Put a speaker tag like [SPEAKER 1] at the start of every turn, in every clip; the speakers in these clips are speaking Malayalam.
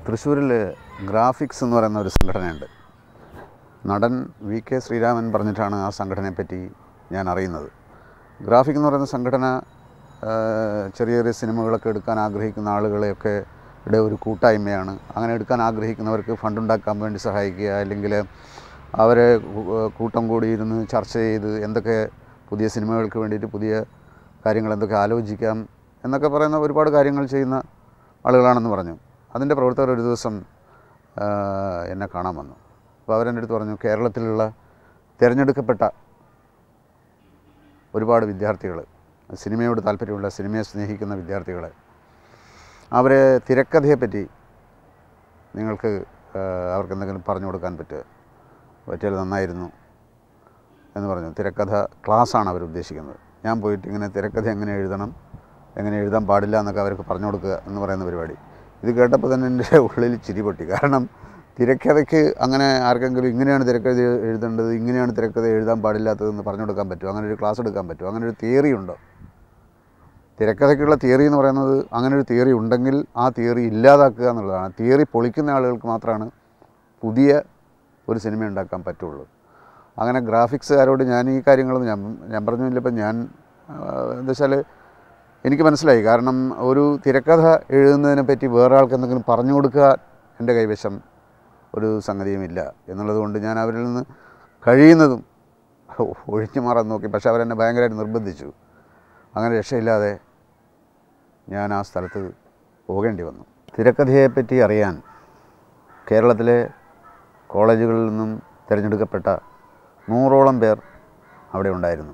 [SPEAKER 1] തൃശ്ശൂരിൽ ഗ്രാഫിക്സ് എന്ന് പറയുന്ന ഒരു സംഘടനയുണ്ട് നടൻ വി കെ ശ്രീരാമൻ പറഞ്ഞിട്ടാണ് ആ സംഘടനയെപ്പറ്റി ഞാൻ അറിയുന്നത് ഗ്രാഫിക് എന്ന് പറയുന്ന സംഘടന ആ, ചെറിയ ചെറിയ സിനിമകളൊക്കെ എടുക്കാൻ ആഗ്രഹിക്കുന്ന ആളുകളെയൊക്കെ യുടെ ഒരു കൂട്ടായ്മയാണ് അങ്ങനെ എടുക്കാൻ ആഗ്രഹിക്കുന്നവർക്ക് ഫണ്ടുണ്ടാക്കാൻ വേണ്ടി സഹായിക്കുക അല്ലെങ്കിൽ അവരെ കൂ- കൂട്ടം കൂടി ഇരുന്ന് ചർച്ച ചെയ്ത് എന്തൊക്കെ പുതിയ സിനിമകൾക്ക് വേണ്ടിയിട്ട് പുതിയ കാര്യങ്ങൾ എന്തൊക്കെ ആലോചിക്കാം എന്നൊക്കെ പറയുന്ന ഒരുപാട് കാര്യങ്ങൾ ചെയ്യുന്ന ആളുകളാണെന്ന് പറഞ്ഞു അതിൻ്റെ പ്രവർത്തകർ ഒരു ദിവസം ആ, എന്നെ കാണാൻ വന്നു അപ്പോൾ അവരെൻ്റെ അടുത്ത് പറഞ്ഞു കേരളത്തിലുള്ള തിരഞ്ഞെടുക്കപ്പെട്ട ഒരുപാട് വിദ്യാർത്ഥികൾ സിനിമയോട് താല്പര്യമുള്ള സിനിമയെ സ്നേഹിക്കുന്ന വിദ്യാർത്ഥികളെ അവരെ തിരക്കഥയെപ്പറ്റി നിങ്ങൾക്ക് ആ, അവർക്ക് എന്തെങ്കിലും പറഞ്ഞു കൊടുക്കാൻ പറ്റുക പറ്റിയാൽ നന്നായിരുന്നു എന്ന് പറഞ്ഞു തിരക്കഥ ക്ലാസ്സാണ് അവർ ഉദ്ദേശിക്കുന്നത് ഞാൻ പോയിട്ട് ഇങ്ങനെ തിരക്കഥ എങ്ങനെ എഴുതണം എങ്ങനെ എഴുതാൻ പാടില്ല എന്നൊക്കെ അവർക്ക് പറഞ്ഞു കൊടുക്കുക എന്ന് പറയുന്ന പരിപാടി ഇത് കേട്ടപ്പോൾ തന്നെ എൻ്റെ ഉള്ളിൽ ചിരി പൊട്ടി കാരണം തിരക്കഥയ്ക്ക് അങ്ങനെ ആർക്കെങ്കിലും ഇങ്ങനെയാണ് തിരക്കഥ എഴുതേണ്ടത് ഇങ്ങനെയാണ് തിരക്കഥ എഴുതാൻ പാടില്ലാത്തതെന്ന് പറഞ്ഞു കൊടുക്കാൻ പറ്റുമോ അങ്ങനെ ഒരു ക്ലാസ് എടുക്കാൻ പറ്റുമോ അങ്ങനെ ഒരു തിയറി ഉണ്ടോ തിരക്കഥയ്ക്കുള്ള തിയറി എന്ന് പറയുന്നത് അങ്ങനെ ഒരു തിയറി ഉണ്ടെങ്കിൽ ആ തിയറി ഇല്ലാതാക്കുക എന്നുള്ളതാണ് തിയറി പൊളിക്കുന്ന ആളുകൾക്ക് മാത്രമാണ് പുതിയ ഒരു സിനിമ ഉണ്ടാക്കാൻ പറ്റുള്ളൂ അങ്ങനെ ഗ്രാഫിക്സുകാരോട് ഞാൻ ഈ കാര്യങ്ങളൊന്നും ഞാൻ ഞാൻ പറഞ്ഞില്ല ഇപ്പം ഞാൻ ആ, എന്താ വെച്ചാൽ എനിക്ക് മനസ്സിലായി കാരണം ഒരു തിരക്കഥ എഴുതുന്നതിനെ പറ്റി വേറെ ആൾക്ക് എന്തെങ്കിലും പറഞ്ഞു കൊടുക്കുക എൻ്റെ കൈവശം ഒരു സംഗതിയുമില്ല എന്നുള്ളത് കൊണ്ട് ഞാൻ അവരിൽ നിന്ന് കഴിയുന്നതും ഒഴിഞ്ഞു മാറാൻ നോക്കി പക്ഷേ അവരെന്നെ ഭയങ്കരമായിട്ട് നിർബന്ധിച്ചു അങ്ങനെ രക്ഷയില്ലാതെ ഞാൻ ആ സ്ഥലത്ത് പോകേണ്ടി വന്നു തിരക്കഥയെപ്പറ്റി അറിയാൻ കേരളത്തിലെ കോളേജുകളിൽ നിന്നും തിരഞ്ഞെടുക്കപ്പെട്ട നൂറോളം പേർ അവിടെ ഉണ്ടായിരുന്നു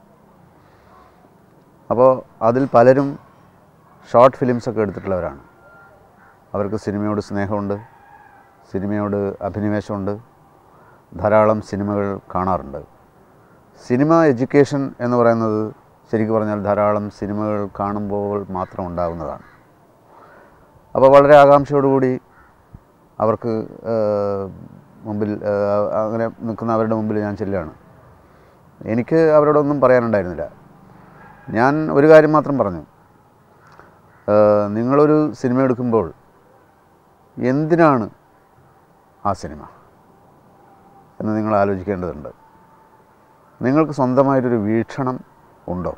[SPEAKER 1] അപ്പോൾ അതിൽ പലരും ഷോർട്ട് ഫിലിംസൊക്കെ എടുത്തിട്ടുള്ളവരാണ് അവർക്ക് സിനിമയോട് സ്നേഹമുണ്ട് സിനിമയോട് അഭിനിവേശമുണ്ട് ധാരാളം സിനിമകൾ കാണാറുണ്ട് സിനിമ എഡ്യൂക്കേഷൻ എന്ന് പറയുന്നത് ശരിക്കും പറഞ്ഞാൽ ധാരാളം സിനിമകൾ കാണുമ്പോൾ മാത്രം ഉണ്ടാകുന്നതാണ് അപ്പോൾ വളരെ ആകാംക്ഷയോടുകൂടി അവർക്ക് ആ, മുമ്പിൽ ആ, അങ്ങനെ നിൽക്കുന്ന അവരുടെ മുമ്പിൽ ഞാൻ ചെല്ലുകയാണ് എനിക്ക് അവരോടൊന്നും പറയാനുണ്ടായിരുന്നില്ല ഞാൻ ഒരു കാര്യം മാത്രം പറഞ്ഞു ആ, നിങ്ങളൊരു സിനിമ എടുക്കുമ്പോൾ എന്തിനാണ് ആ സിനിമ എന്ന് നിങ്ങൾ ആലോചിക്കേണ്ടതുണ്ട് നിങ്ങൾക്ക് സ്വന്തമായിട്ടൊരു വീക്ഷണം ഉണ്ടോ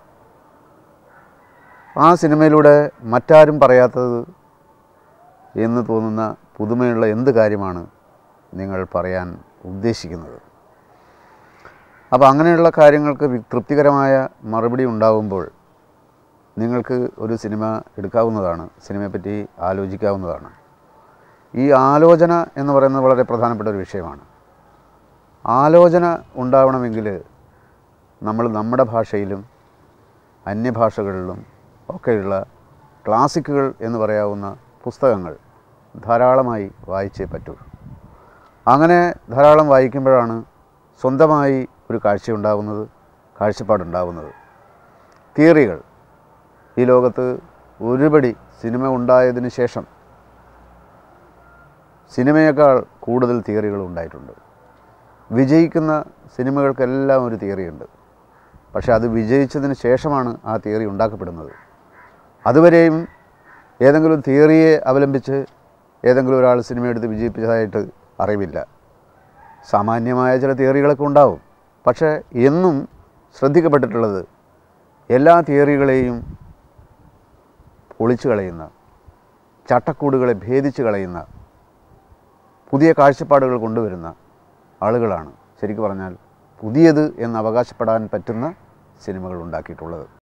[SPEAKER 1] ആ സിനിമയിലൂടെ മറ്റാരും പറയാത്തത് എന്ന് തോന്നുന്ന പുതുമയുള്ള എന്ത് കാര്യമാണ് നിങ്ങൾ പറയാൻ ഉദ്ദേശിക്കുന്നത് അപ്പോൾ അങ്ങനെയുള്ള കാര്യങ്ങൾക്ക് വി- തൃപ്തികരമായ മറുപടി ഉണ്ടാകുമ്പോൾ നിങ്ങൾക്ക് ഒരു സിനിമ എടുക്കാവുന്നതാണ് സിനിമയെപ്പറ്റി ആലോചിക്കാവുന്നതാണ് ഈ ആലോചന എന്ന് പറയുന്നത് വളരെ പ്രധാനപ്പെട്ട ഒരു വിഷയമാണ് ആലോചന ഉണ്ടാവണമെങ്കിൽ നമ്മൾ നമ്മുടെ ഭാഷയിലും അന്യഭാഷകളിലും ഒക്കെയുള്ള ക്ലാസിക്കുകൾ എന്ന് പറയാവുന്ന പുസ്തകങ്ങൾ ധാരാളമായി വായിച്ചേ പറ്റൂ അങ്ങനെ ധാരാളം വായിക്കുമ്പോഴാണ് സ്വന്തമായി ഒരു കാഴ്ചയുണ്ടാകുന്നത് കാഴ്ചപ്പാടുണ്ടാകുന്നത് തിയറികൾ ഈ ലോകത്ത് ഒരുപടി സിനിമ ഉണ്ടായതിന് ശേഷം സിനിമയേക്കാൾ കൂടുതൽ തിയറികൾ ഉണ്ടായിട്ടുണ്ട് വിജയിക്കുന്ന സിനിമകൾക്കെല്ലാം ഒരു തിയറിയുണ്ട് പക്ഷേ അത് വിജയിച്ചതിന് ശേഷമാണ് ആ തിയറി ഉണ്ടാക്കപ്പെടുന്നത് അതുവരെയും ഏതെങ്കിലും തിയറിയെ അവലംബിച്ച് ഏതെങ്കിലും ഒരാൾ സിനിമ എടുത്ത് വിജയിപ്പിച്ചതായിട്ട് അറിവില്ല സാമാന്യമായ ചില തിയറികളൊക്കെ ഉണ്ടാവും പക്ഷേ എന്നും ശ്രദ്ധിക്കപ്പെട്ടിട്ടുള്ളത് എല്ലാ തിയറികളെയും പൊളിച്ചു കളയുന്ന ചട്ടക്കൂടുകളെ ഭേദിച്ച് കളയുന്ന പുതിയ കാഴ്ചപ്പാടുകൾ കൊണ്ടുവരുന്ന ആളുകളാണ് ശരിക്കു പറഞ്ഞാൽ പുതിയത് എന്ന് അവകാശപ്പെടാൻ പറ്റുന്ന സിനിമകൾ ഉണ്ടാക്കിയിട്ടുള്ളത്